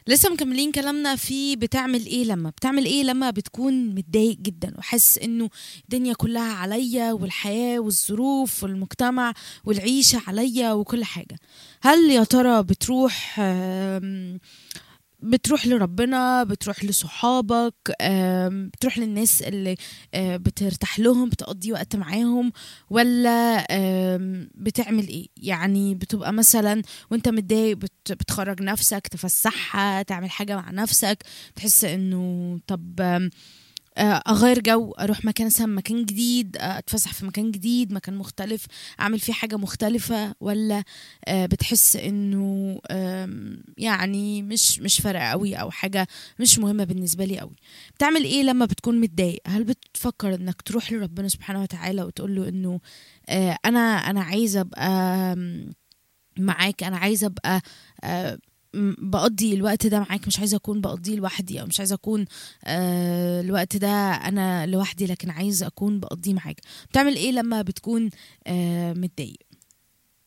لسه مكملين كلامنا في بتعمل ايه لما بتعمل ايه لما بتكون متضايق جدا وحاسس انه الدنيا كلها عليا والحياة والظروف والمجتمع والعيشة عليا وكل حاجة هل يا ترى بتروح آم، بتروح لربنا بتروح لصحابك آم، بتروح للناس اللي آه، بترتاح لهم بتقضي وقت معاهم ولا آم، بتعمل ايه يعني بتبقى مثلا وانت متضايق بت بتخرج نفسك تفسحها تعمل حاجة مع نفسك تحس انه طب آم، آه، اغير جو اروح مكان مثلا مكان جديد آه، اتفسح في مكان جديد مكان مختلف اعمل فيه حاجة مختلفة ولا آه، بتحس انه آم، يعني مش مش فارقة قوي او حاجة مش مهمة بالنسبة لي قوي بتعمل ايه لما بتكون متضايق هل بتفكر انك تروح لربنا سبحانه وتعالى وتقول له انه آه، انا انا عايزة ابقى آم، معاك انا عايزه ابقى آه، م- بقضي الوقت ده معاك مش عايزه اكون بقضيه لوحدي او مش عايزه اكون آه، الوقت ده انا لوحدي لكن عايزه اكون بقضيه معاك بتعمل ايه لما بتكون آه، متضايق